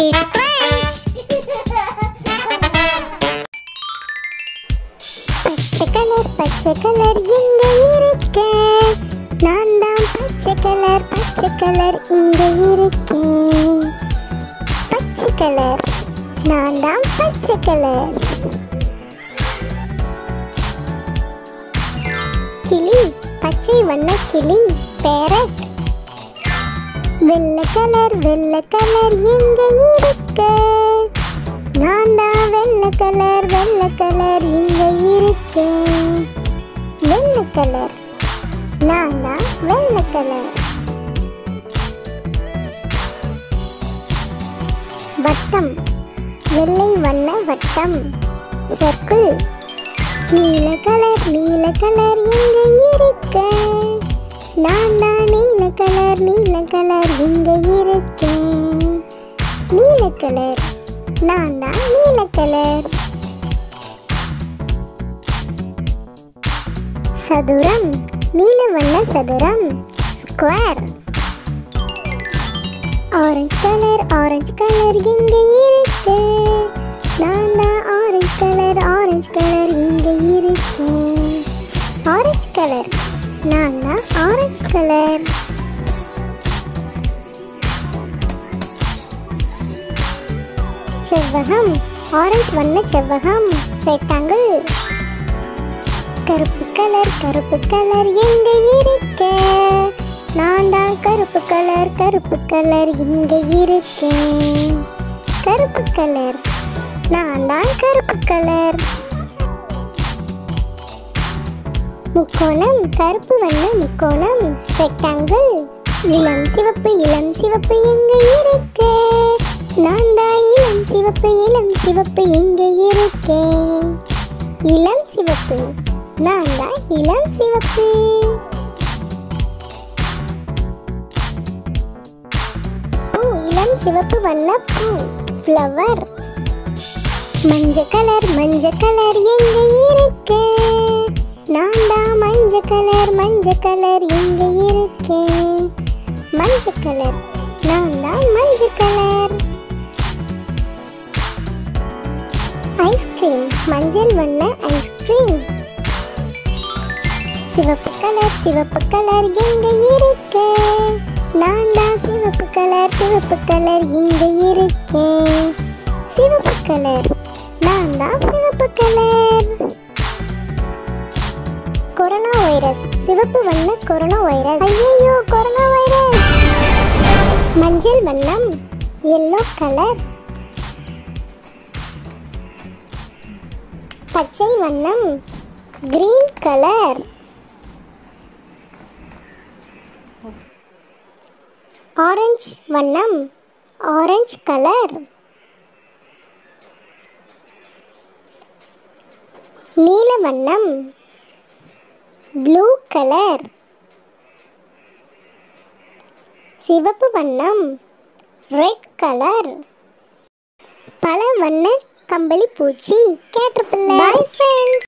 குட்டீஸ் கிரன்ச் பச்சை கலர் பச்சை கலர் இங்க இருக்க நான் தான் பச்சை கலர் பச்சை கலர் இங்க இருக்கேன் பச்சை கலர் நான் தான் பச்சை கலர் கிளி பச்சை வண்ண கிளி பேரட் வெள்ளை கலர் வெள்ளை கலர் எங்க இருக்க நான் தான் வெள்ளை கலர் வெள்ளை கலர் இங்க இருக்கேன் வெள்ளை கலர் நான் தான் வெள்ளை கலர் வட்டம் வெள்ளை வண்ண வட்டம் சர்க்கிள் நீல கலர் நீல கலர் எங்க இருக்க நான் தான் நீல கலர் நீல கலர் இங்க இருக்கேன் நீல கலர் நான் தான் நீல கலர் சதுரம் நீல வண்ண சதுரம் square orange colour orange colour இங்க இருக்கு நான் தான் ஆரஞ்சு கலர் ஆரஞ்சு கலர் இங்க இருக்கேன் ஆரஞ்சு கலர் நான் தான் ஆரஞ்சு கலர் செவ்வகம் ஆரஞ்சு வண்ண செவ்வகம் ரெக்டாங்கிள் கருப்பு கலர் கருப்பு கலர் எங்க இருக்க நான் தான் கருப்பு கலர் கருப்பு கலர் இங்க இருக்கேன் கருப்பு கலர் நான் தான் கருப்பு கலர் முக்கோணம் கருப்பு வண்ண முக்கோணம் ரெக்டாங்கிள் இளம் சிவப்பு இளம் சிவப்பு எங்க இருக்க நான் தான் இளம் சிவப்பு இளம் சிவப்பு எங்க இருக்கேன் இளம் சிவப்பு நான் தான் இளம் சிவப்பு பூ இளம் சிவப்பு வண்ண பூ ஃப்ளவர் மஞ்சள் கலர் மஞ்சள் கலர் எங்க இருக்க நான் தான் மஞ்சள் கலர் மஞ்சள் கலர் எங்க இருக்கேன் மஞ்சள் கலர் நான் தான் மஞ்சள் கலர் ஐஸ்கிரீம் மஞ்சள் வண்ண ஐஸ்கிரீம் சிவப்பு கலர் சிவப்பு கலர் எங்க இருக்க நான் தான் சிவப்பு கலர் சிவப்பு கலர் இங்க இருக்கேன் சிவப்பு கலர் நான் தான் சிவப்பு கலர் கொரோனா வைரஸ் சிவப்பு வண்ண கொரோனா வைரஸ் ஐயோ கொரோனா வைரஸ் மஞ்சள் வண்ணம் எல்லோ கலர் பச்சை வண்ணம் கிரீன் கலர் ஆரஞ்சு வண்ணம் ஆரஞ்சு கலர் நீல வண்ணம் ப்ளூ கலர் சிவப்பு வண்ணம் ரெட் கலர் பல வண்ண கம்பளி பூச்சி கேட்டபிள்ளை பாய் ஃப்ரெண்ட்ஸ்